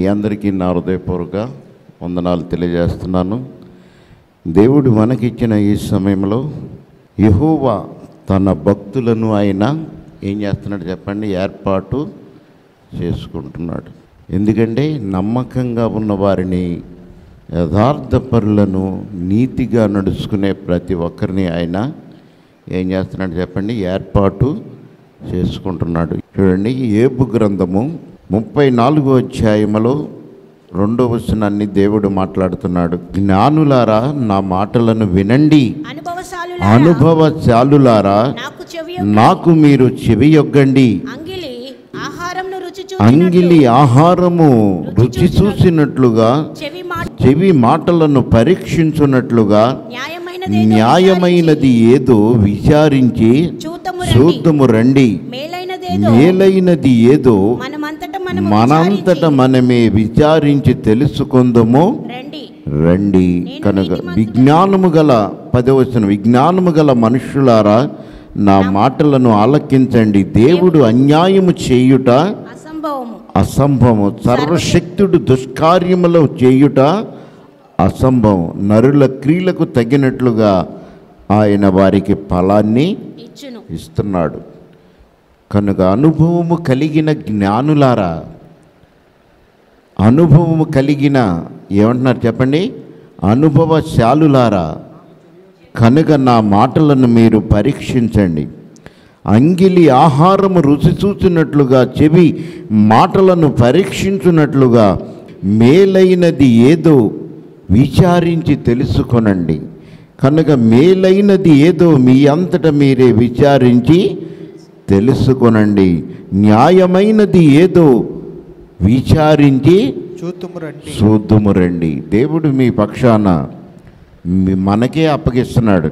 అందరికీ నా హృదయపూర్వక వందనాలు తెలియజేస్తున్నాను దేవుడు మనకిచ్చిన ఈ సమయంలో యెహోవా తన భక్తులను ఆయన ఏం చేస్తున్నాడు చెప్పండి ఏర్పాటు చేసుకుంటున్నాడు ఎందుకంటే నమ్మకంగా ఉన్న వారిని యథార్థపరులను నీతిగా నడుచుకునే ప్రతి ఒక్కరిని ఆయన ఏం చేస్తున్నాడు చెప్పండి ఏర్పాటు చేసుకుంటున్నాడు చూడండి ఏబు గ్రంథము ముప్పై నాలుగో అధ్యాయములో రెండో వచనాన్ని దేవుడు మాట్లాడుతున్నాడు జ్ఞానులారా నా మాటలను వినండి అనుభవశాలు అనుభవశాలులారా నాకు చెవి నాకు మీరు చెవియొగ్గండి అంగిలి ఆహారంను రుచి అంగిలి చూచినట్లు ఆహారము రుచి చూసినట్లుగా చెవి మాట చెవి మాటలను పరీక్షించున్నట్లుగా న్యాయమైనది న్యాయమైనది ఏదో విచారించి చూతము చూద్దుము రండి మేలైనదేదో మేలైనది ఏదో మనమంతట మనము మనంతట మనమే విచారించి తెలుసుకుందము రండి రండి కనుక విజ్ఞానము గల పదవచన విజ్ఞానము గల మనుషులారా నా మాటలను ఆలకించండి దేవుడు అన్యాయము చేయుట అసంభవము అసంభవము సర్వశక్తుడు దుష్కార్యములో చేయుట అసంభవం నరుల క్రియలకు తగినట్లుగా ఆయన వారికి ఫలాన్ని ఇచ్చును ఇస్తున్నాడు కనుక అనుభవము కలిగిన జ్ఞానులారా అనుభవము కలిగిన ఏమంటున్నారు చెప్పండి అనుభవశాలులారా కనుక నా మాటలను మీరు పరీక్షించండి అంగిలి ఆహారము రుచి చూచినట్లుగా చెవి మాటలను పరీక్షించున్నట్లుగా మేలైనది ఏదో విచారించి తెలుసుకొనండి కనుక మేలైనది ఏదో మీ అంతట మీరే విచారించి తెలుసుకొనండి న్యాయమైనది ఏదో విచారించి చూతుము రండి చూద్దుము రండి దేవుడు మీ పక్షాన మీ- మనకే అప్పగిస్తున్నాడు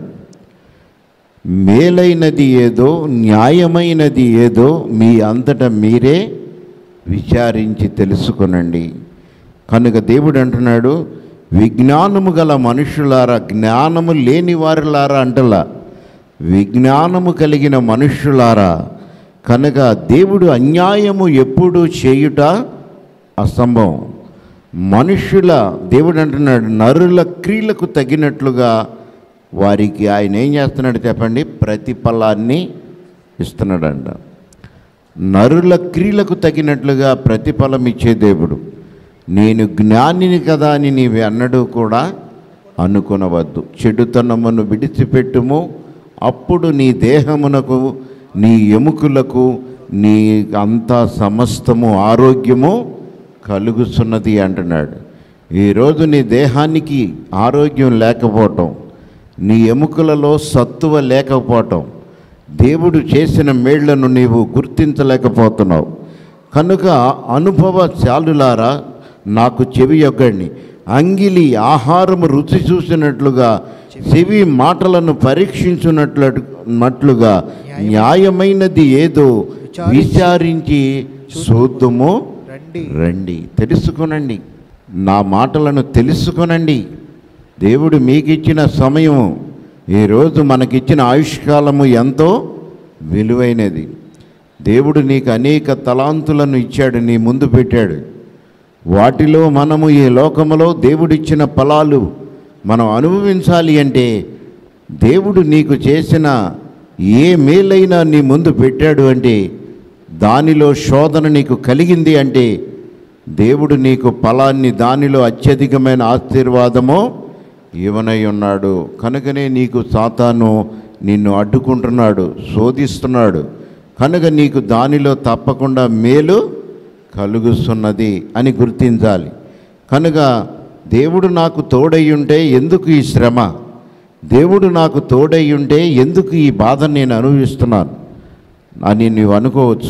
మేలైనది ఏదో న్యాయమైనది ఏదో మీ అంతట మీరే విచారించి తెలుసుకొనండి కనుక దేవుడు అంటున్నాడు విజ్ఞానము గల మనుషులారా జ్ఞానము లేని వారిలారా అంటలా విజ్ఞానము కలిగిన మనుష్యులారా కనుక దేవుడు అన్యాయము ఎప్పుడు చేయుట అసంభవం మనుష్యుల దేవుడు అంటున్నాడు నరుల క్రియలకు తగినట్లుగా వారికి ఆయన ఏం చేస్తున్నాడు చెప్పండి ప్రతిఫలాన్ని ఇస్తున్నాడంట నరుల క్రియలకు తగినట్లుగా ప్రతిఫలం ఇచ్చే దేవుడు నేను జ్ఞానిని కదా అని నీవు అన్నడు కూడా అనుకొనవద్దు చెడుతనమును విడిచిపెట్టుము అప్పుడు నీ దేహమునకు నీ ఎముకలకు నీ అంతా సమస్తము ఆరోగ్యము కలుగుతున్నది అంటున్నాడు ఈరోజు నీ దేహానికి ఆరోగ్యం లేకపోవటం నీ ఎముకలలో సత్తువ లేకపోవటం దేవుడు చేసిన మేళ్లను నీవు గుర్తించలేకపోతున్నావు కనుక అనుభవశాలులారా నాకు చెవి యొగ్గండి అంగిలి ఆహారము రుచి చూసినట్లుగా చెవి మాటలను పరీక్షించున్నట్లు నట్లుగా న్యాయమైనది ఏదో విచారించి చూద్దుము రండి రండి తెలుసుకొనండి నా మాటలను తెలుసుకొనండి దేవుడు మీకు ఇచ్చిన సమయం ఈరోజు మనకిచ్చిన ఆయుష్కాలము ఎంతో విలువైనది దేవుడు నీకు అనేక తలాంతులను ఇచ్చాడు నీ ముందు పెట్టాడు వాటిలో మనము ఈ లోకములో దేవుడిచ్చిన ఫలాలు మనం అనుభవించాలి అంటే దేవుడు నీకు చేసిన ఏ మేలైనా నీ ముందు పెట్టాడు అంటే దానిలో శోధన నీకు కలిగింది అంటే దేవుడు నీకు ఫలాన్ని దానిలో అత్యధికమైన ఆశీర్వాదము ఇవనై ఉన్నాడు కనుకనే నీకు సాతాను నిన్ను అడ్డుకుంటున్నాడు శోధిస్తున్నాడు కనుక నీకు దానిలో తప్పకుండా మేలు కలుగుతున్నది అని గుర్తించాలి కనుక దేవుడు నాకు తోడై ఉంటే ఎందుకు ఈ శ్రమ దేవుడు నాకు తోడై ఉంటే ఎందుకు ఈ బాధ నేను అనుభవిస్తున్నాను అని నీవు అనుకోవచ్చు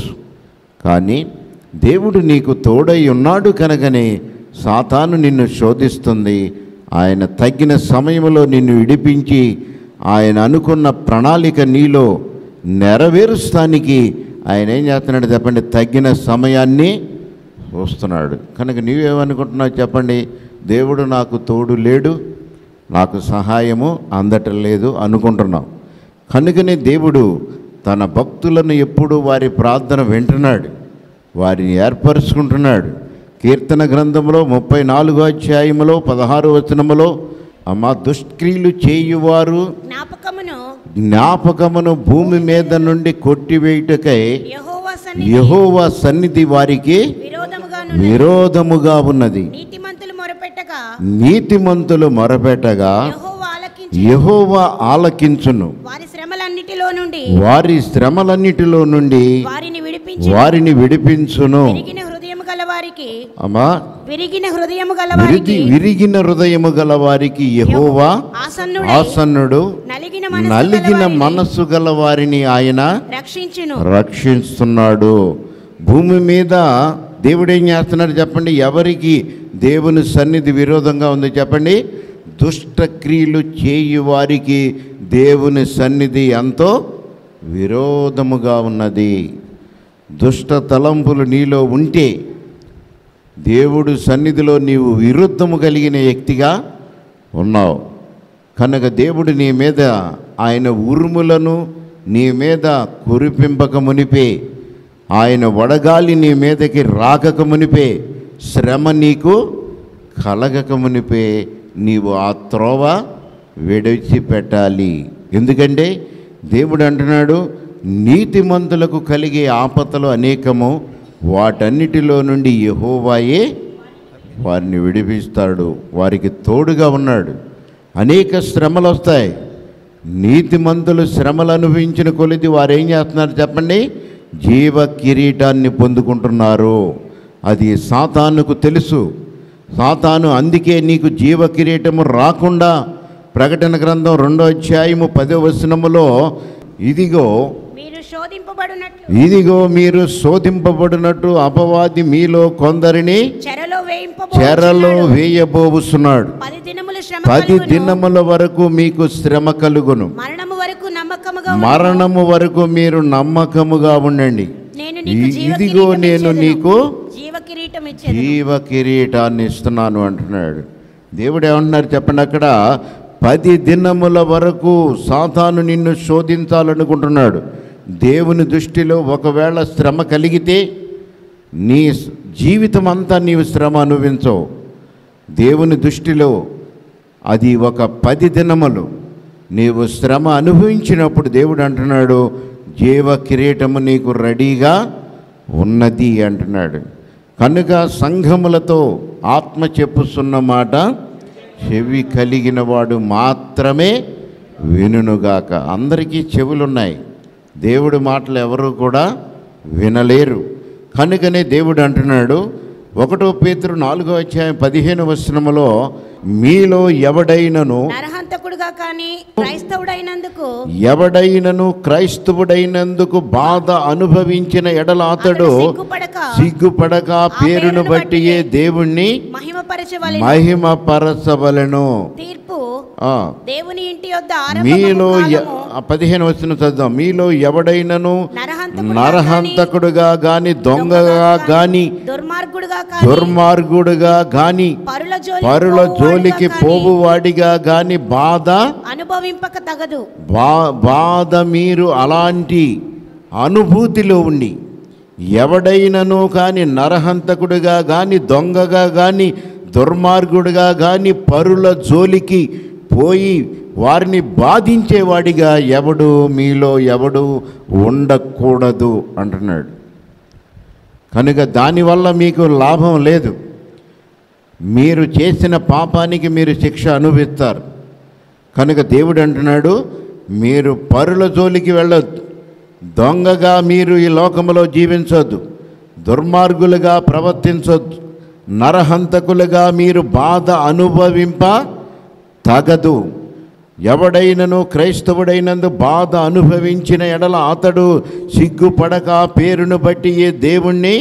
కానీ దేవుడు నీకు తోడై ఉన్నాడు కనుకనే సాతాను నిన్ను శోధిస్తుంది ఆయన తగ్గిన సమయంలో నిన్ను విడిపించి ఆయన అనుకున్న ప్రణాళిక నీలో నెరవేరుస్తానికి ఆయన ఏం చేస్తున్నాడు చెప్పండి తగ్గిన సమయాన్ని చూస్తున్నాడు కనుక నీవేమనుకుంటున్నావు చెప్పండి దేవుడు నాకు తోడు లేడు నాకు సహాయము అందటం లేదు అనుకుంటున్నావు కనుకనే దేవుడు తన భక్తులను ఎప్పుడు వారి ప్రార్థన వింటున్నాడు వారిని ఏర్పరుచుకుంటున్నాడు కీర్తన గ్రంథంలో ముప్పై నాలుగో అధ్యాయములో పదహారు వచనములో అమ్మ దుష్క్రియలు చేయువారు జ్ఞాపకమును జ్ఞాపకమును భూమి మీద నుండి కొట్టివేయుటకై యెహోవా సన్నిధి యెహోవా సన్నిధి వారికి విరోధముగాను విరోధముగా ఉన్నది నీతిమంతులు మొరపెట్టగా నీతిమంతులు మొరపెట్టగా యెహోవా ఆలకించి యెహోవా ఆలకించును వారి శ్రమలన్నిటిలో నుండి వారి శ్రమలన్నిటిలో నుండి వారిని విడిపించి వారిని విడిపించును విరిగిన హృదయము గల వారికి అమ్మా విరిగిన హృదయము గల విరిగి వారికి విరిగిన హృదయము గల వారికి యెహోవా ఆసన్నుడై ఆసన్నుడు నలిగిన మనస్సు నలిగిన గల వారిని మనస్సు గల వారిని ఆయన రక్షించును రక్షిస్తున్నాడు భూమి మీద దేవుడు ఏం చేస్తున్నాడు చెప్పండి ఎవరికి దేవుని సన్నిధి విరోధంగా ఉంది చెప్పండి దుష్ట క్రియలు చేయు వారికి దేవుని సన్నిధి ఎంతో విరోధముగా ఉన్నది దుష్ట తలంపులు నీలో ఉంటే దేవుడు సన్నిధిలో నీవు విరుద్ధము కలిగిన వ్యక్తిగా ఉన్నావు కనుక దేవుడు నీ మీద ఆయన ఉరుములను నీ మీద కురిపింపక మునిపే ఆయన వడగాలి నీ మీదకి రాకక మునిపే శ్రమ నీకు కలగక మునిపే నీవు ఆ త్రోవ విడిచిపెట్టాలి ఎందుకంటే దేవుడు అంటున్నాడు నీతిమంతులకు కలిగే ఆపదలు అనేకము వాటన్నిటిలో నుండి యెహోవాయే వారిని విడిపిస్తాడు వారికి తోడుగా ఉన్నాడు అనేక శ్రమలు వస్తాయి నీతిమంతులు శ్రమలు అనుభవించిన కొలిది వారు ఏం చేస్తున్నారు చెప్పండి జీవ కిరీటాన్ని పొందుకుంటున్నారు అది సాతానుకు తెలుసు సాతాను అందుకే నీకు జీవ కిరీటము రాకుండా ప్రకటన గ్రంథం రెండో అధ్యాయము పదో వచనములో ఇదిగో మీరు శోధింపబడినట్లు ఇదిగో మీరు శోధింపబడినట్టు అపవాది మీలో కొందరిని చెరలో చెరలో వేయింపబోచున్నాడు వేయబోవుస్తున్నాడు పది దినములు శ్రమ పది కలుగును. దినముల వరకు మీకు శ్రమ కలుగును మరణము వరకు నమ్మకముగా ఉండుము. మరణము వరకు మీరు నమ్మకముగా ఉండండి నేను నీకు ఈ- జీవ ఇదిగో కిరీటం నేను ఇచ్చేదను. నీకు జీవ కిరీటం ఇచ్చేది జీవ కిరీటాన్ని ఇస్తున్నాను అంటున్నాడు దేవుడు ఏమంటున్నారు చెప్పండి అక్కడ పది దినముల వరకు సాతాను నిన్ను శోధించాలనుకుంటున్నాడు దేవుని దృష్టిలో ఒకవేళ శ్రమ కలిగితే నీ స్- జీవితం అంతా నీవు శ్రమ అనుభవించవు దేవుని దృష్టిలో అది ఒక పది దినములు నీవు శ్రమ అనుభవించినప్పుడు దేవుడు అంటున్నాడు జీవ కిరీటము నీకు రెడీగా ఉన్నది అంటున్నాడు కనుక సంఘములతో ఆత్మ చెప్పుస్తున్న మాట చెవి కలిగిన వాడు మాత్రమే వినుగాక అందరికీ చెవులున్నాయి దేవుడి మాటలు ఎవరు కూడా వినలేరు కనుకనే దేవుడు అంటున్నాడు ఒకటో పేతురు నాలుగో అధ్యాయం పదిహేను వచనములో మీలో ఎవడైనను నరహంతకుడుగా కానీ క్రైస్తవుడైనందుకు ఎవడైనను క్రైస్తవుడైనందుకు బాధ అనుభవించిన ఎడల అతడు అతడు సిగ్గుపడక సిగ్గుపడక పేరును బట్టియే దేవుణ్ణి మహిమపరచవలెను మహిమపరచవలెను తీర్పు ఆ, దేవుని ఇంటి యొద్ద మీలో ఎ- ఆరంభము ఆ పదిహేను వచ్చిన చదుదాం మీలో ఎవడైనను నరహంతకుడుగా నరహంతకుడుగా గాని దొంగగా గాని దుర్మార్గుడుగా కానీ దుర్మార్గుడుగా గాని పరుల జోలికి పరుల పోవువాడుగా జోలికి కానీ పోవువాడిగా గాని బాధ అనుభవింపక తగదు బా బాధ మీరు అలాంటి అనుభూతిలో ఉండి ఎవడైనను కానీ నరహంతకుడుగా కానీ దొంగగా కానీ దుర్మార్గుడుగా కానీ పరుల జోలికి పోయి వారిని బాధించేవాడిగా ఎవడు మీలో ఎవడు ఉండకూడదు అంటున్నాడు కనుక దానివల్ల మీకు లాభం లేదు మీరు చేసిన పాపానికి మీరు శిక్ష అనుభవిస్తారు కనుక దేవుడు అంటున్నాడు మీరు పరుల జోలికి వెళ్ళొద్దు దొంగగా మీరు ఈ లోకంలో జీవించొద్దు దుర్మార్గులుగా ప్రవర్తించొద్దు నరహంతకులుగా మీరు బాధ అనుభవింప తగదు ఎవడైనను క్రైస్తవుడైనందు బాధ అనుభవించిన ఎడల అతడు సిగ్గుపడక పేరును బట్టి ఏ దేవుణ్ణి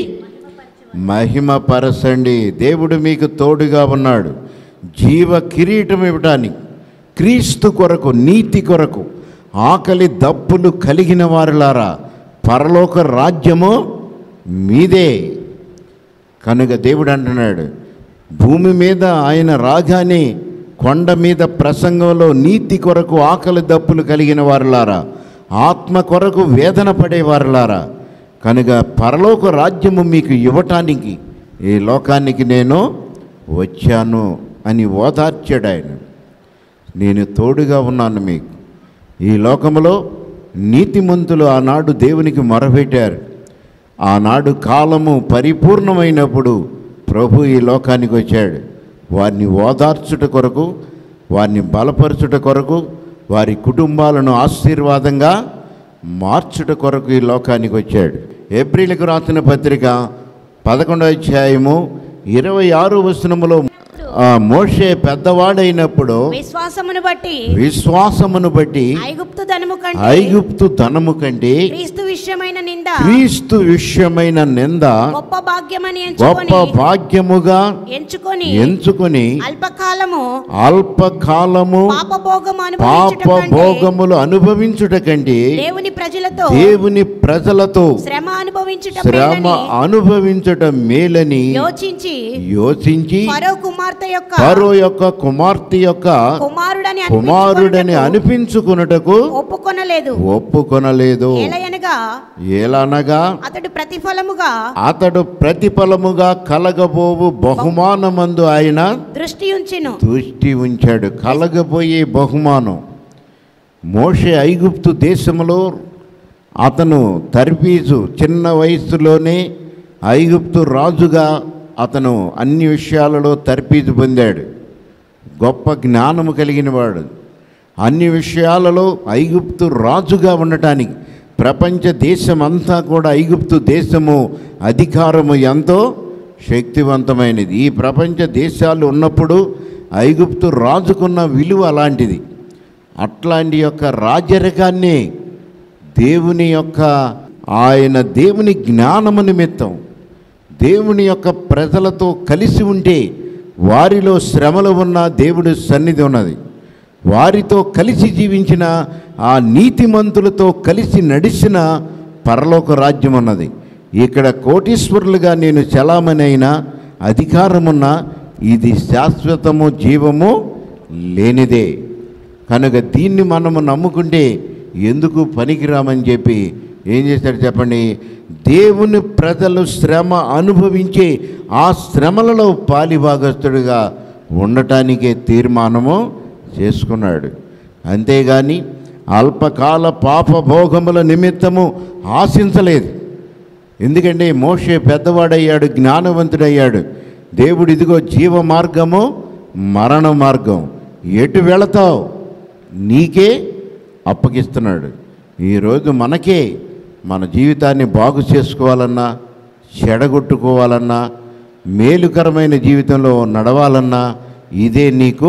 మహిమపరచండి దేవుడు మీకు తోడుగా ఉన్నాడు జీవ కిరీటం ఇవ్వడానికి క్రీస్తు కొరకు నీతి కొరకు ఆకలి దప్పులు కలిగిన వారులారా పరలోక రాజ్యము మీదే కనుక దేవుడు అంటున్నాడు భూమి మీద ఆయన రాగానే కొండ మీద ప్రసంగంలో నీతి కొరకు ఆకలి దప్పులు కలిగిన వారులారా ఆత్మ కొరకు వేదన పడేవారులారా కనుక పరలోక రాజ్యము మీకు ఇవ్వటానికి ఈ లోకానికి నేను వచ్చాను అని ఓదార్చాడు ఆయన నేను తోడుగా ఉన్నాను మీకు ఈ లోకములో నీతిమంతులు ఆనాడు దేవునికి మొరపెట్టారు ఆనాడు కాలము పరిపూర్ణమైనప్పుడు ప్రభు ఈ లోకానికి వచ్చాడు వారిని ఓదార్చుట కొరకు వారిని బలపరచుట కొరకు వారి కుటుంబాలను ఆశీర్వాదంగా మార్చుట కొరకు ఈ లోకానికి వచ్చాడు ఏప్రిల్కు రాసిన పత్రిక పదకొండవ అధ్యాయము ఇరవై ఆరు వచనములో ఆ మోషే పెద్దవాడైనప్పుడు విశ్వాసమును బట్టి విశ్వాసమును బట్టి ఐగుప్తు ధనము కంటే ఐగుప్తు ధనము కంటే క్రీస్తు విషయమైన నింద క్రీస్తు విషయమైన నింద గొప్ప భాగ్యమని గొప్ప ఎంచుకొని భాగ్యముగా ఎంచుకొని ఎంచుకొని అల్పకాలము అల్పకాలము పాపభోగము పాప అనుభవించుట కంటే భోగములు అనుభవించుట కంటే దేవుని ప్రజలతో దేవుని ప్రజలతో శ్రమ అనుభవించుట శ్రమ మేలని అనుభవించుట మేలని యోచించి యోచించి ఫరో కుమార్తె యొక్క పరో యొక్క కుమార్తె యొక్క కుమారుడని కుమారుడని అనిపించుకొనుటకు అనిపించుకున్నటకు ఒప్పుకొనలేదు ఒప్పుకొనలేదు ఏలయనగా ఏలనగా అతడు ప్రతిఫలముగా అతడు ప్రతిఫలముగా కలగబోవు బహుమానమందు ఆయన దృష్టి ఉంచెను దృష్టి ఉంచాడు కలగబోయే బహుమానం మోషే ఐగుప్తు దేశంలో అతను తర్బీజు చిన్న వయస్సులోనే ఐగుప్తు రాజుగా అతను అన్ని విషయాలలో తర్బీజు పొందాడు గొప్ప జ్ఞానము కలిగిన వాడు అన్ని విషయాలలో ఐగుప్తు రాజుగా ఉండటానికి ప్రపంచ దేశమంతా కూడా ఐగుప్తు దేశము అధికారము ఎంతో శక్తివంతమైనది ఈ ప్రపంచ దేశాలు ఉన్నప్పుడు ఐగుప్తు రాజుకున్న విలువ అలాంటిది అట్లాంటి యొక్క రాజరికాన్ని దేవుని యొక్క ఆయన దేవుని జ్ఞానము నిమిత్తం దేవుని యొక్క ప్రజలతో కలిసి ఉంటే వారిలో శ్రమలు ఉన్న దేవుడి సన్నిధి ఉన్నది వారితో కలిసి జీవించిన ఆ నీతిమంతులతో కలిసి నడిచిన పరలోక రాజ్యం ఉన్నది ఇక్కడ కోటీశ్వరులుగా నేను చలామణి అయిన అధికారమున్న ఇది శాశ్వతము జీవము లేనిదే కనుక దీన్ని మనము నమ్ముకుంటే ఎందుకు పనికిరామని చెప్పి ఏం చేశాడు చెప్పండి దేవుని ప్రజలు శ్రమ అనుభవించే ఆ శ్రమలలో పాలిభాగస్తుడిగా ఉండటానికే తీర్మానము చేసుకున్నాడు అంతేగాని అల్పకాల పాపభోగముల నిమిత్తము ఆశించలేదు ఎందుకంటే మోషే పెద్దవాడయ్యాడు జ్ఞానవంతుడయ్యాడు దేవుడు ఇదిగో జీవ మార్గము మరణ మార్గం ఎటు వెళతావు నీకే అప్పగిస్తున్నాడు ఈరోజు మనకే మన జీవితాన్ని బాగు చేసుకోవాలన్నా చెడగొట్టుకోవాలన్నా మేలుకరమైన జీవితంలో నడవాలన్నా ఇదే నీకు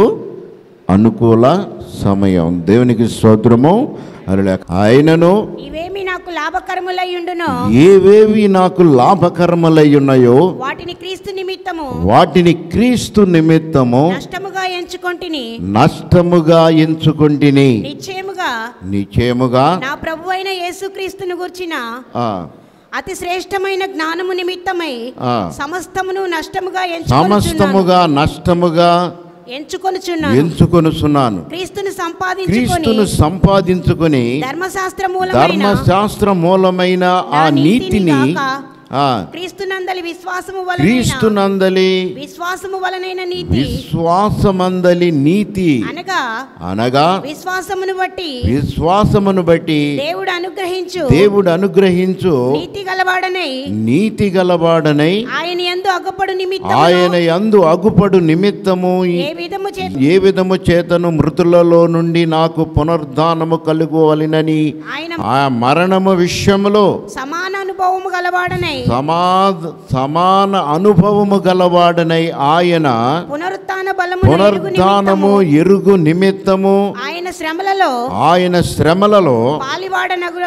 అనుకూల సమయం దేవునికి స్తోత్రము అలా ఆయనను ఇవేమి నాకు లాభకరములై ఉండును ఏవేవి నాకు లాభకరములై ఉన్నాయో వాటిని క్రీస్తు నిమిత్తము వాటిని క్రీస్తు నిమిత్తము నష్టముగా ఎంచుకొంటిని నష్టముగా ఎంచుకుంటుని నిశ్చయముగా నిశ్చయముగా నా ప్రభు అయిన యేసుక్రీస్తును గుర్చిన ఆ, అతి శ్రేష్టమైన జ్ఞానము నిమిత్తమై ఆ. సమస్తమును నష్టముగా ఎంచుకొనుచున్నాను సమస్తముగా నష్టముగా ఎంచుకొనుచున్నాను ఎంచుకొనుచున్నాను క్రీస్తును సంపాదించుకొని క్రీస్తును సంపాదించుకొని ధర్మశాస్త్ర మూలమైన ధర్మశాస్త్ర మూలమైన ఆ నా నీతిని నీతిని గాక ఆ, క్రీస్తునందలి విశ్వాసము వలన క్రీస్తునందలి విశ్వాసము వలనైన నీతి విశ్వాసమందలి నీతి అనగా అనగా విశ్వాసమును బట్టి విశ్వాసమును బట్టి దేవుడు అనుగ్రహించు దేవుడు అనుగ్రహించు నీతి గలవాడనై నీతి గలవాడనై ఆయన యందు అగపడు నిమిత్తము ఆయన యందు అగుపడు నిమిత్తము ఈ- ఏ విధము చేత ఏ విధము చేతను మృతులలో నుండి నాకు పునరుద్ధానము కలుగవలెనని ఆయన ఆ మరణము విషయంలో సమాన అనుభవము గలవాడనై సమాధ సమాన అనుభవము గలవాడనై ఆయన పునరుత్థాన బలము పునరుద్ధానము ఎరుగు నిమిత్తము ఆయన శ్రమలలో ఆయన శ్రమలలో పాలివాడనగు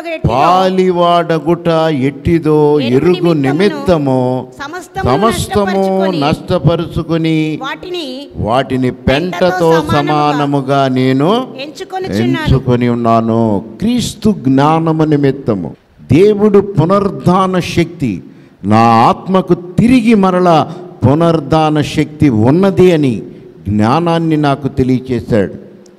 పాలివాడగుట ఎట్టిదో ఎరుగు నిమిత్తము సమస్తము సమస్తము నష్టపరుచుకొని నష్టపరుచుకుని వాటిని వాటిని పెంటతో సమానముగా నేను ఎంచుకొనుచున్నాను ఎంచుకొని ఉన్నాను క్రీస్తు జ్ఞానము నిమిత్తము దేవుడు పునరుద్ధాన శక్తి నా ఆత్మకు తిరిగి మరల పునరుద్ధాన శక్తి ఉన్నది అని జ్ఞానాన్ని నాకు తెలియచేశాడు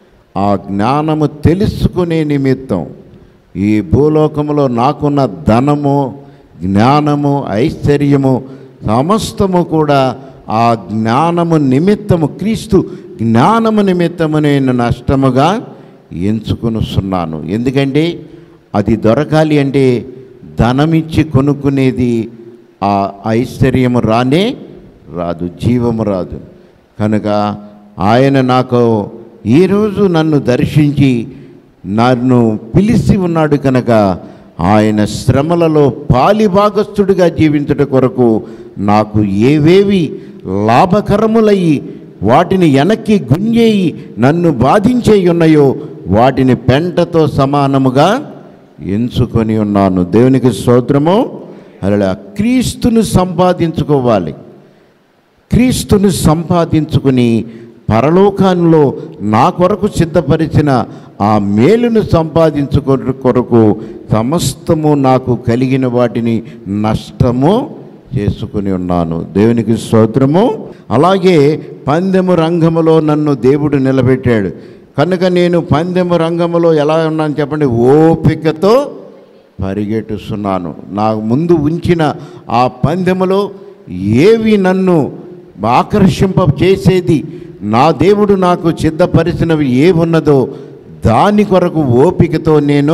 ఆ జ్ఞానము తెలుసుకునే నిమిత్తం ఈ భూలోకములో నాకున్న ధనము జ్ఞానము ఐశ్వర్యము సమస్తము కూడా ఆ జ్ఞానము నిమిత్తము క్రీస్తు జ్ఞానము నిమిత్తము నేను నష్టముగా ఎంచుకొనుస్తున్నాను ఎందుకంటే అది దొరకాలి అంటే ధనమిచ్చి కొనుక్కునేది ఆ ఐశ్వర్యము రానే రాదు జీవము రాదు కనుక ఆయన నాకు ఈరోజు నన్ను దర్శించి నన్ను పిలిచి ఉన్నాడు కనుక ఆయన శ్రమలలో పాలిభాగస్థుడిగా జీవించుట కొరకు నాకు ఏవేవి లాభకరములయ్యి వాటిని వెనక్కి గుంజేయి నన్ను బాధించే ఉన్నాయో వాటిని పెంటతో సమానముగా ఎంచుకొని ఉన్నాను దేవునికి స్తోత్రము అలా క్రీస్తును సంపాదించుకోవాలి క్రీస్తును సంపాదించుకుని పరలోకంలో నా కొరకు సిద్ధపరిచిన ఆ మేలును సంపాదించుకో కొరకు సమస్తము నాకు కలిగిన వాటిని నష్టము చేసుకుని ఉన్నాను దేవునికి స్తోత్రము అలాగే పందెము రంగములో నన్ను దేవుడు నిలబెట్టాడు కనుక నేను పందెము రంగములో ఎలా ఉన్నాను చెప్పండి ఓపికతో పరిగెట్టుస్తున్నాను నా ముందు ఉంచిన ఆ పందెములో ఏవి నన్ను ఆకర్షింప చేసేది నా దేవుడు నాకు సిద్ధపరిచినవి ఏమున్నదో దాని కొరకు ఓపికతో నేను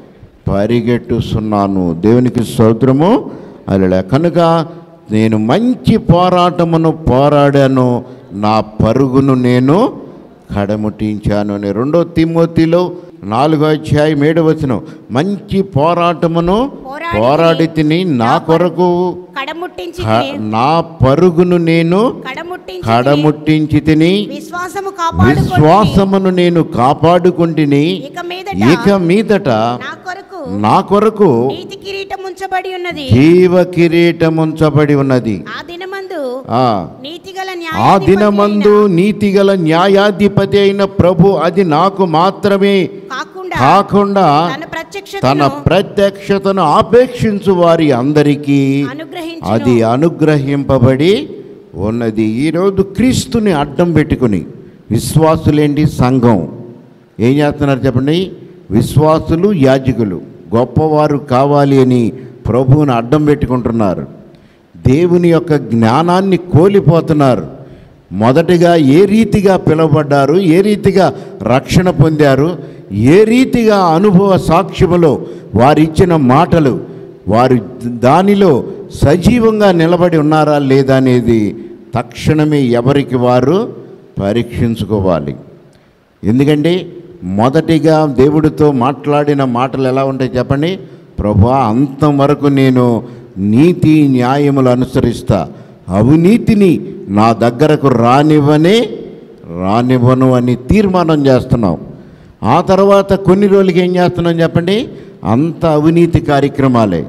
పరిగెట్టుస్తున్నాను దేవునికి స్తోత్రము అలా కనుక నేను మంచి పోరాటమును పోరాడాను నా పరుగును నేను కడముట్టించాను అని రెండో తిమ్మోతిలో నాలుగో అధ్యాయం ఏడు వచనం మంచి పోరాటమును పోరాడి పోరాడి తిని నా కొరకు కడముట్టించి క- నా పరుగును నేను కడముట్టించి కడముట్టించి తిని విశ్వాసము కాపాడుకొని విశ్వాసమును నేను కాపాడుకుంటుని ఇక మీదట ఇక మీదట నా కొరకు నా కొరకు నీతి కిరీటం ఉంచబడి ఉన్నది జీవ కిరీటముంచబడి ఉన్నది ఆ దినమందు ఆ నీతిగల ఆ న్యాయాధిపతి దినమందు అయిన నీతిగల న్యాయాధిపతి అయిన ప్రభు అది నాకు మాత్రమే కాకుండా కాకుండా తన తన ప్రత్యక్షతను ప్రత్యక్షతను ఆపేక్షించు వారి అందరికీ అనుగ్రహించును అది అనుగ్రహింపబడి ఉన్నది ఈరోజు క్రీస్తుని అడ్డం పెట్టుకుని విశ్వాసులేంటి సంఘం ఏం చేస్తున్నారు చెప్పండి విశ్వాసులు యాజకులు గొప్పవారు కావాలి అని ప్రభువుని అడ్డం పెట్టుకుంటున్నారు దేవుని యొక్క జ్ఞానాన్ని కోల్పోతున్నారు మొదటిగా ఏ రీతిగా పిలువబడ్డారు ఏ రీతిగా రక్షణ పొందారు ఏ రీతిగా అనుభవ సాక్ష్యములో వారిచ్చిన మాటలు వారు దానిలో సజీవంగా నిలబడి ఉన్నారా లేదా అనేది తక్షణమే ఎవరికి వారు పరీక్షించుకోవాలి ఎందుకంటే మొదటిగా దేవుడితో మాట్లాడిన మాటలు ఎలా ఉంటాయి చెప్పండి ప్రభా అంతం వరకు నేను నీతి న్యాయములు అనుసరిస్తా అవినీతిని నా దగ్గరకు రానివ్వనే రానివ్వను అని తీర్మానం చేస్తున్నాం ఆ తర్వాత కొన్ని రోజులకి ఏం చేస్తున్నాం చెప్పండి అంత అవినీతి కార్యక్రమాలే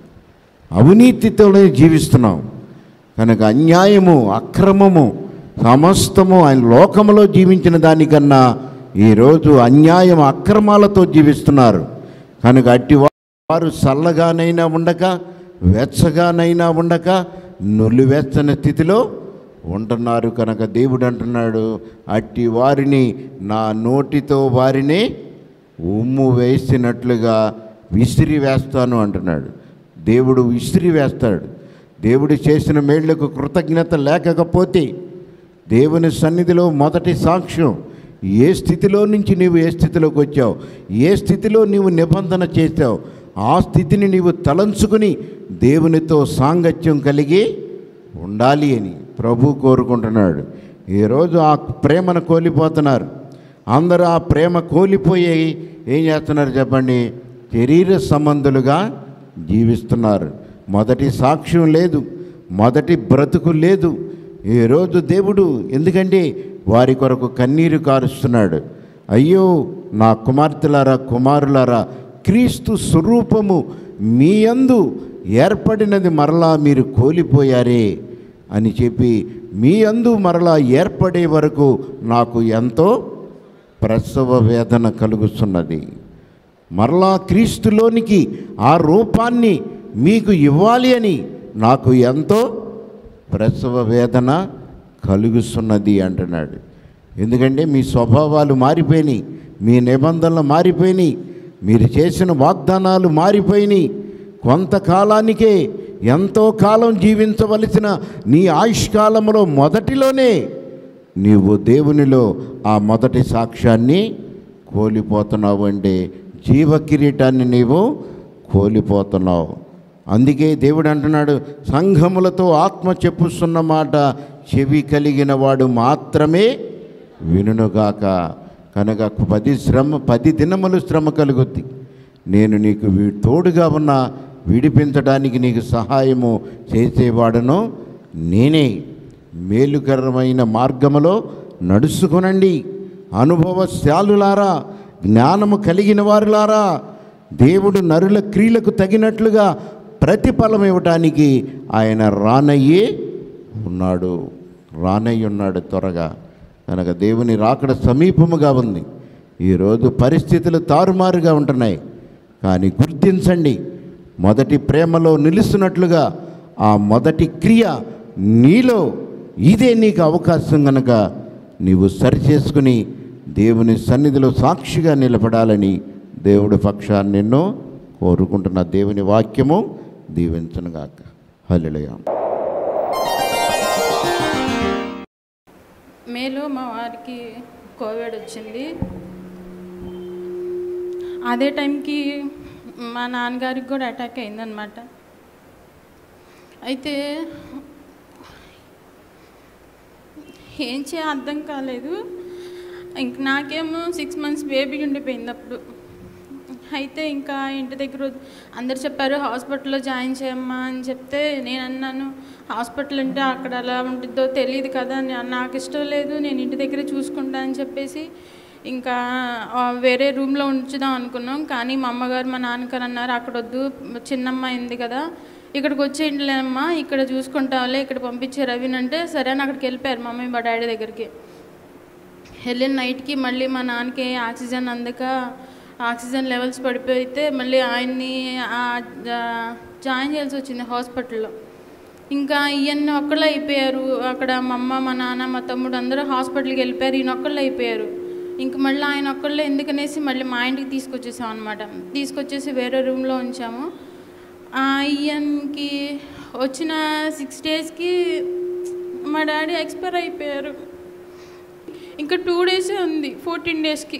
అవినీతితోనే జీవిస్తున్నాం కనుక అన్యాయము అక్రమము సమస్తము ఆయన లోకములో జీవించిన దానికన్నా ఈరోజు అన్యాయం అక్రమాలతో జీవిస్తున్నారు కనుక అట్టి వారు చల్లగానైనా ఉండక వెచ్చగానైనా ఉండక నులివెచ్చని స్థితిలో ఉంటున్నారు కనుక దేవుడు అంటున్నాడు అట్టి వారిని నా నోటితో వారిని ఉమ్ము వేసినట్లుగా విసిరి వేస్తాను అంటున్నాడు దేవుడు విసిరి వేస్తాడు దేవుడు చేసిన మేళ్లకు కృతజ్ఞత లేకపోతే దేవుని సన్నిధిలో మొదటి సాక్ష్యం ఏ స్థితిలో నుంచి నీవు ఏ స్థితిలోకి వచ్చావు ఏ స్థితిలో నీవు నిబంధన చేసావు ఆ స్థితిని నీవు తలంచుకుని దేవునితో సాంగత్యం కలిగి ఉండాలి అని ప్రభు కోరుకుంటున్నాడు ఈరోజు ఆ ప్రేమను కోల్పోతున్నారు అందరూ ఆ ప్రేమ కోల్పోయి ఏం చేస్తున్నారు చెప్పండి శరీర సంబంధులుగా జీవిస్తున్నారు మొదటి సాక్ష్యం లేదు మొదటి బ్రతుకు లేదు ఈరోజు దేవుడు ఎందుకంటే వారి కొరకు కన్నీరు కారుస్తున్నాడు అయ్యో నా కుమార్తెలారా కుమారులారా క్రీస్తు స్వరూపము మీ యందు ఏర్పడినది మరలా మీరు కోల్పోయారే అని చెప్పి మీ అందు మరలా ఏర్పడే వరకు నాకు ఎంతో ప్రసవ వేదన కలుగుతున్నది మరలా క్రీస్తులోనికి ఆ రూపాన్ని మీకు ఇవ్వాలి అని నాకు ఎంతో ప్రసవ వేదన కలుగుతున్నది అంటున్నాడు ఎందుకంటే మీ స్వభావాలు మారిపోయినాయి మీ నిబంధనలు మారిపోయినాయి మీరు చేసిన వాగ్దానాలు మారిపోయినాయి కొంతకాలానికే ఎంతో కాలం జీవించవలసిన నీ ఆయుష్కాలంలో మొదటిలోనే నీవు దేవునిలో ఆ మొదటి సాక్ష్యాన్ని కోల్పోతున్నావు అంటే జీవ కిరీటాన్ని నీవు కోల్పోతున్నావు అందుకే దేవుడు అంటున్నాడు సంఘములతో ఆత్మ చెప్పుస్తున్న మాట చెవి కలిగిన వాడు మాత్రమే వినుగాక కనుక పది శ్రమ పది దినములు శ్రమ కలుగుద్ది నేను నీకు వీ- తోడుగా ఉన్న విడిపించడానికి నీకు సహాయము చేసేవాడను నేనే మేలుకరమైన మార్గములో నడుచుకునండి అనుభవశాలులారా జ్ఞానము కలిగిన వారులారా దేవుడు నరుల క్రియలకు తగినట్లుగా ప్రతిఫలం ఇవ్వటానికి ఆయన రానయ్యే ఉన్నాడు రానయ్య ఉన్నాడు త్వరగా కనుక దేవుని రాకడ సమీపముగా ఉంది ఈరోజు పరిస్థితులు తారుమారుగా ఉంటున్నాయి కానీ గుర్తించండి మొదటి ప్రేమలో నిలుస్తున్నట్లుగా ఆ మొదటి క్రియ నీలో ఇదే నీకు అవకాశం కనుక నీవు సరిచేసుకుని దేవుని సన్నిధిలో సాక్షిగా నిలబడాలని దేవుడి పక్షాన్ని నిన్ను కోరుకుంటున్న దేవుని వాక్యము దీవించనుగాక హల్లెలూయా మేలో మా వారికి కోవిడ్ వచ్చింది అదే టైంకి మా నాన్నగారికి కూడా అటాక్ అయిందనమాట అయితే ఏం చేయ అర్థం కాలేదు ఇంక నాకేమో సిక్స్ మంత్స్ బేబీ ఉండిపోయింది అప్పుడు అయితే ఇంకా ఇంటి దగ్గర వద్- అందరు చెప్పారు హాస్పిటల్లో జాయిన్ చేయమ్మా అని చెప్తే నేను అన్నాను హాస్పిటల్ అంటే అక్కడ ఎలా ఉంటుందో తెలియదు కదా నా- నాకు ఇష్టం లేదు నేను ఇంటి దగ్గరే చూసుకుంటా అని చెప్పేసి ఇంకా ఆ, వేరే రూమ్లో ఉంచుదాం అనుకున్నాం కానీ మా అమ్మగారు మా నాన్నగారు అన్నారు అక్కడ వద్దు చిన్నమ్మ అయింది కదా ఇక్కడికి వచ్చేయండిలేమ్మా ఇక్కడ చూసుకుంటావులే ఇక్కడ పంపించే రవిని అంటే సరే అని అక్కడికి వెళ్ళిపోయారు మా మమ్మీ మా డాడీ దగ్గరికి వెళ్ళిన నైట్కి మళ్ళీ మా నాన్నకి ఆక్సిజన్ అందక ఆక్సిజన్ లెవెల్స్ పడిపోతే మళ్ళీ ఆయన్ని ఆ- జా- జాయిన్ చేయాల్సి వచ్చింది హాస్పిటల్లో ఇంకా ఈయన్ని ఒక్కళ్ళు అయిపోయారు అక్కడ మా అమ్మ మా నాన్న మా తమ్ముడు అందరూ హాస్పిటల్కి వెళ్ళిపోయారు ఈయన ఒక్కళ్ళు అయిపోయారు ఇంక మళ్ళీ ఆయన ఒక్కళ్ళే ఎందుకనేసి మళ్ళీ మా ఇంటికి తీసుకొచ్చేసాం అనమాట తీసుకొచ్చేసి వేరే రూమ్లో ఉంచాము ఆ ఈయనకి వచ్చిన సిక్స్ డేస్కి మా డాడీ ఎక్స్పైర్ అయిపోయారు ఇంకా టూ డేసే ఉంది ఫోర్టీన్ డేస్కి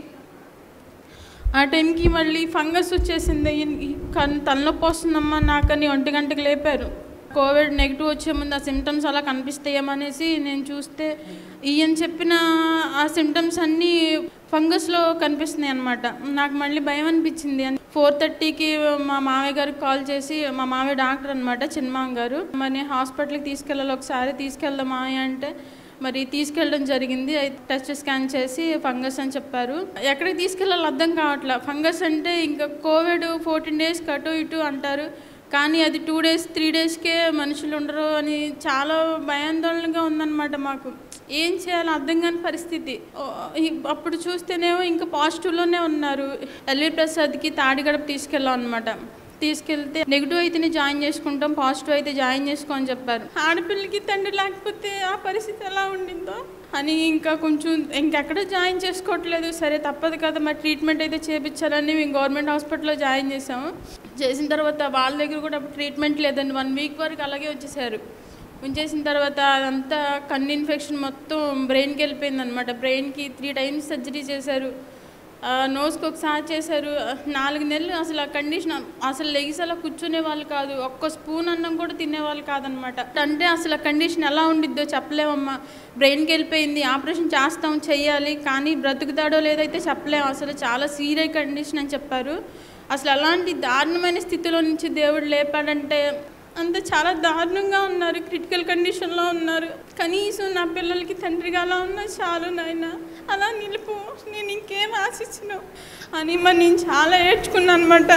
ఆ టైంకి మళ్ళీ ఫంగస్ వచ్చేసింది ఈయనకి. కన్ తలనొప్పి వస్తుందమ్మా నాకని ఒంటి గంటకి లేపారు కోవిడ్ నెగిటివ్ వచ్చే ముందు ఆ సిమ్టమ్స్ అలా కనిపిస్తాయేమనేసి నేను చూస్తే ఈయన చెప్పిన ఆ సిమ్టమ్స్ అన్నీ ఫంగస్లో కనిపిస్తున్నాయి అనమాట నాకు మళ్ళీ భయం అనిపించింది ఫోర్ థర్టీకి మా మామయ్య గారికి కాల్ చేసి మా మామయ్య డాక్టర్ అనమాట చిన్నమామ గారు మరి హాస్పిటల్కి తీసుకెళ్ళాలి ఒకసారి తీసుకెళ్దాం మామయ్య అంటే మరి తీసుకెళ్ళడం జరిగింది అయితే టెస్ట్ స్కాన్ చేసి ఫంగస్ అని చెప్పారు ఎక్కడికి తీసుకెళ్ళాలో అర్థం కావట్లే ఫంగస్ అంటే ఇంకా కోవిడ్ ఫోర్టీన్ డేస్ అటు ఇటు అంటారు కానీ అది టూ డేస్ త్రీ డేస్కే మనుషులు ఉండరు అని చాలా భయాందోళనగా ఉందన్నమాట మాకు ఏం చేయాలో అర్థం కాని పరిస్థితి ఓ, ఈ- అప్పుడు చూస్తేనేమో ఇంకా పాజిటివ్లోనే ఉన్నారు ఎల్వి ప్రసాద్కి తాడిగడప తీసుకెళ్ళాం అనమాట తీసుకెళ్తే నెగిటివ్ అయితేనే జాయిన్ చేసుకుంటాం పాజిటివ్ అయితే జాయిన్ చేసుకో అని చెప్పారు ఆడపిల్లకి తండ్రి లేకపోతే ఆ పరిస్థితి ఎలా ఉండిందో అని ఇంకా కొంచెం ఇంకెక్కడ జాయిన్ చేసుకోవట్లేదు సరే తప్పదు కదా మరి ట్రీట్మెంట్ అయితే చేయించాలని మేము గవర్నమెంట్ హాస్పిటల్లో జాయిన్ చేసాము చేసిన తర్వాత వాళ్ళ దగ్గర కూడా అప్పుడు ట్రీట్మెంట్ లేదండి వన్ వీక్ వరకు అలాగే వచ్చేసారు ఉంచేసిన తర్వాత అదంతా కన్ను ఇన్ఫెక్షన్ మొత్తం బ్రెయిన్కి వెళ్ళిపోయింది అనమాట బ్రెయిన్కి త్రీ టైమ్స్ సర్జరీ చేశారు ఆ, నోస్కి ఒకసారి చేశారు నాలుగు నెలలు అసలు ఆ కండిషన్ అసలు లెగిసి అలా కూర్చునే వాళ్ళు కాదు ఒక్క స్పూన్ అన్నం కూడా తినేవాళ్ళు కాదనమాట అంటే అసలు ఆ కండిషన్ ఎలా ఉండిద్దో చెప్పలేమమ్మా బ్రెయిన్కి వెళ్ళిపోయింది ఆపరేషన్ చేస్తాం చెయ్యాలి కానీ బ్రతుకుతాడో లేదైతే చెప్పలేము అసలు చాలా సీరియస్ కండిషన్ అని చెప్పారు అసలు అలాంటి దారుణమైన స్థితిలో నుంచి దేవుడు లేపాడంటే అంత చాలా దారుణంగా ఉన్నారు క్రిటికల్ కండిషన్లో ఉన్నారు కనీసం నా పిల్లలకి తండ్రిగా అలా ఉన్నా చాలు నాయన అలా నిలుపు నేను ఇంకేం ఆశించను అని మరి నేను చాలా ఏడ్చుకున్నాను అనమాట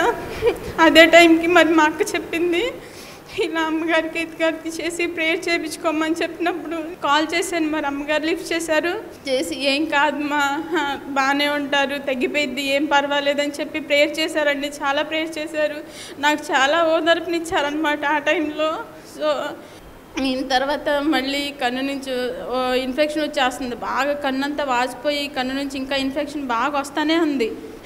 అదే టైంకి మరి మా అక్క చెప్పింది ఇలా అమ్మగారికి ఇతగారికి చేసి ప్రేయర్ చేయించుకోమని చెప్పినప్పుడు కాల్ చేశాను మరి అమ్మగారు లిఫ్ట్ చేశారు చేసి ఏం కాదు మా హా, బాగానే ఉంటారు తగ్గిపోయిద్ది ఏం పర్వాలేదని చెప్పి ప్రేయర్ చేశారండి చాలా ప్రేయర్ చేశారు నాకు చాలా ఓదార్పునిచ్చారనమాట ఆ టైంలో సో అయిన తర్వాత మళ్ళీ కన్ను నుంచి ఓ ఇన్ఫెక్షన్ వచ్చేస్తుంది బాగా కన్ను అంతా వాచిపోయి కన్ను నుంచి ఇంకా ఇన్ఫెక్షన్ బాగా వస్తూనే ఉంది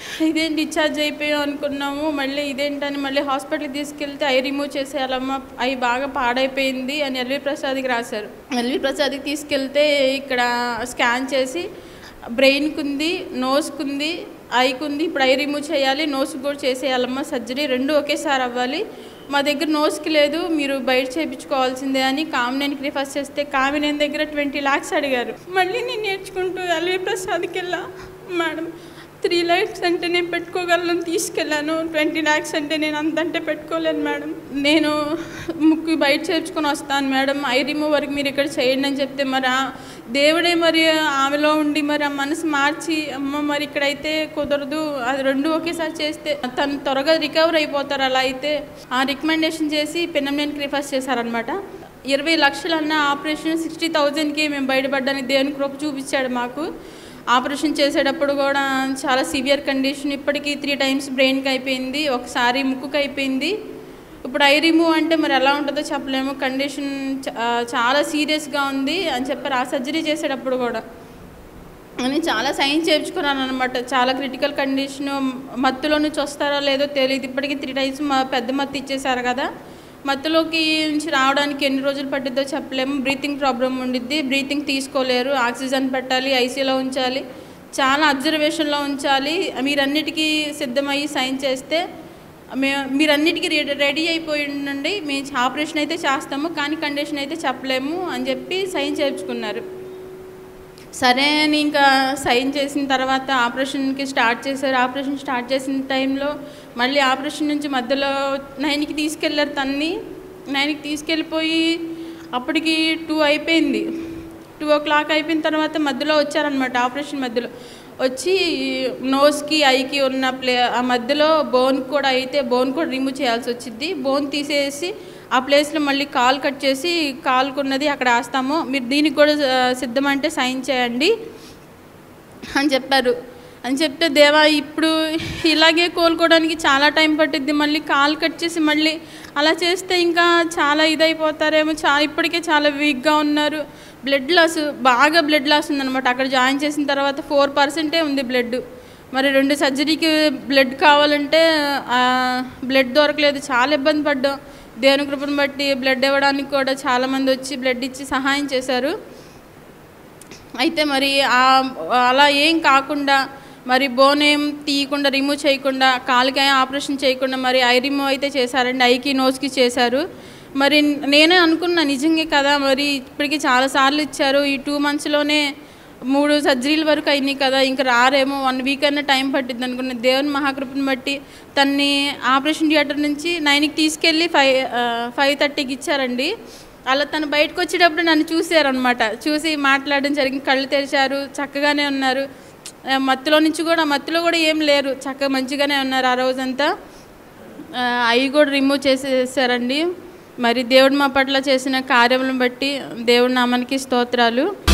ఇదేం డిశ్చార్జ్ అయిపోయాం అనుకున్నాము మళ్ళీ ఇదేంటని మళ్ళీ హాస్పిటల్కి తీసుకెళ్తే ఐ రిమూవ్ చేసేయాలమ్మా అవి బాగా పాడైపోయింది అని ఎల్వి ప్రసాద్కి రాశారు ఎల్వి ప్రసాద్కి తీసుకెళ్తే ఇక్కడ స్కాన్ చేసి బ్రెయిన్కి ఉంది నోస్కి ఉంది ఐకి ఉంది ఇప్పుడు ఐ రిమూవ్ చేయాలి నోస్కి కూడా చేసేయాలమ్మా సర్జరీ రెండు ఒకేసారి అవ్వాలి మా దగ్గర నోస్కి లేదు మీరు బయట చేయించుకోవాల్సిందే అని కామినేనికి రిఫర్ చేస్తే కామినేని దగ్గర ట్వంటీ ల్యాక్స్ అడిగారు మళ్ళీ నేను నేర్చుకుంటూ ఎల్వి ప్రసాద్కి వెళ్ళా మేడం త్రీ ల్యాక్స్ అంటే నేను పెట్టుకోగలను తీసుకెళ్ళాను ట్వంటీ ల్యాక్స్ అంటే నేను అంతంటే పెట్టుకోలేను మేడం నేను ముక్కు బయట చేర్చుకొని వస్తాను మేడం ఐ రిమూవ్ వరకు మీరు ఇక్కడ చేయండి అని చెప్తే మరి ఆ దేవుడే మరి ఆమెలో ఉండి మరి ఆ మనసు మార్చి అమ్మ మరి ఇక్కడైతే కుదరదు అది రెండు ఒకేసారి చేస్తే తను త్వరగా రికవర్ అయిపోతారు అలా అయితే ఆ రికమెండేషన్ చేసి పెన్నమనేనికి రిఫర్స్ చేశారనమాట ఇరవై లక్షలు అన్న ఆపరేషన్ సిక్స్టీ థౌజండ్కి మేము బయటపడడానికి దేవుని కృప చూపించాడు మాకు ఆపరేషన్ చేసేటప్పుడు కూడా చాలా సివియర్ కండిషన్ ఇప్పటికీ త్రీ టైమ్స్ బ్రెయిన్కి అయిపోయింది ఒకసారి ముక్కుకి అయిపోయింది ఇప్పుడు ఐ రిమూవ్ అంటే మరి ఎలా ఉంటుందో చెప్పలేము కండిషన్ చ- ఆ, చాలా సీరియస్గా ఉంది అని చెప్పారు ఆ సర్జరీ చేసేటప్పుడు కూడా అని చాలా సైన్స్ చేయించుకున్నాను అనమాట చాలా క్రిటికల్ కండిషన్ మత్తులో నుంచి వస్తారో లేదో తెలియదు ఇప్పటికీ త్రీ టైమ్స్ మా పెద్ద మత్తు ఇచ్చేసారు కదా మత్తులోకి నుంచి రావడానికి ఎన్ని రోజులు పట్టిద్దో చెప్పలేము బ్రీతింగ్ ప్రాబ్లం ఉండిద్ది బ్రీతింగ్ తీసుకోలేరు ఆక్సిజన్ పెట్టాలి ఐసీలో ఉంచాలి చాలా అబ్జర్వేషన్లో ఉంచాలి మీరన్నిటికీ సిద్ధమయ్యి సైన్ చేస్తే మే మీరన్నిటికీ రెడీ రెడీ అయిపోయి ఉండండి మేము ఆపరేషన్ అయితే చేస్తాము కానీ కండిషన్ అయితే చెప్పలేము అని చెప్పి సైన్ చేయించుకున్నారు సరే అని ఇంకా సైన్ చేసిన తర్వాత ఆపరేషన్కి స్టార్ట్ చేశారు ఆపరేషన్ స్టార్ట్ చేసిన టైంలో మళ్ళీ ఆపరేషన్ నుంచి మధ్యలో నైన్కి తీసుకెళ్ళారు తన్ని నైన్కి తీసుకెళ్ళిపోయి అప్పటికి టూ అయిపోయింది టూ ఓ క్లాక్ అయిపోయిన తర్వాత మధ్యలో వచ్చారనమాట ఆపరేషన్ మధ్యలో వచ్చి నోస్కి ఐకి ఉన్న ప్లే ఆ మధ్యలో బోన్ కూడా అయితే బోన్ కూడా రిమూవ్ చేయాల్సి వచ్చింది బోన్ తీసేసి ఆ ప్లేస్లో మళ్ళీ కాల్ కట్ చేసి కాలుకున్నది అక్కడ వేస్తాము మీరు దీనికి కూడా ఆ, సిద్ధమంటే సైన్ చేయండి అని చెప్పారు అని చెప్తే దేవా ఇప్పుడు ఇలాగే కోలుకోవడానికి చాలా టైం పట్టిద్ది మళ్ళీ కాలు కట్ చేసి మళ్ళీ అలా చేస్తే ఇంకా చాలా ఇదైపోతారేమో చా ఇప్పటికే చాలా వీక్గా ఉన్నారు బ్లడ్ లాస్ బాగా బ్లడ్ లాస్ ఉందన్నమాట అక్కడ జాయిన్ చేసిన తర్వాత ఫోర్ పర్సెంటే ఉంది బ్లడ్ మరి రెండు సర్జరీకి బ్లడ్ కావాలంటే బ్లడ్ దొరకలేదు చాలా ఇబ్బంది పడ్డాం దేవుని కృపను బట్టి బ్లడ్ ఇవ్వడానికి కూడా చాలామంది వచ్చి బ్లడ్ ఇచ్చి సహాయం చేశారు అయితే మరి ఆ- అలా ఏం కాకుండా మరి బోన్ ఏం తీయకుండా రిమూవ్ చేయకుండా కాలుకి ఆపరేషన్ చేయకుండా మరి ఐ రిమూవ్ అయితే చేశారండి ఐకి నోస్కి చేశారు మరి నేనే అనుకున్నా నిజంగా కదా మరి ఇప్పటికి చాలాసార్లు ఇచ్చారు ఈ టూ మంత్స్లోనే మూడు సర్జరీల వరకు అయినాయి కదా ఇంకా రారేమో వన్ వీక్ అయినా టైం పట్టింది అనుకున్న దేవుని మహాకృపను బట్టి తన్ని ఆపరేషన్ థియేటర్ నుంచి నైన్కి తీసుకెళ్ళి ఫైవ్ ఫైవ్ థర్టీకి ఇచ్చారండి అలా తను బయటకు వచ్చేటప్పుడు నన్ను చూశారనమాట చూసి మాట్లాడడం జరిగింది కళ్ళు తెరిచారు చక్కగానే ఉన్నారు ఆ, మత్తులో నుంచి కూడా మత్తులో కూడా ఏం లేరు చక్కగా మంచిగానే ఉన్నారు ఆ రోజంతా ఆ, అవి కూడా రిమూవ్ చేసేసారండి మరి దేవుడు మా పట్ల చేసిన కార్యములను బట్టి దేవుడి నామానికి స్తోత్రాలు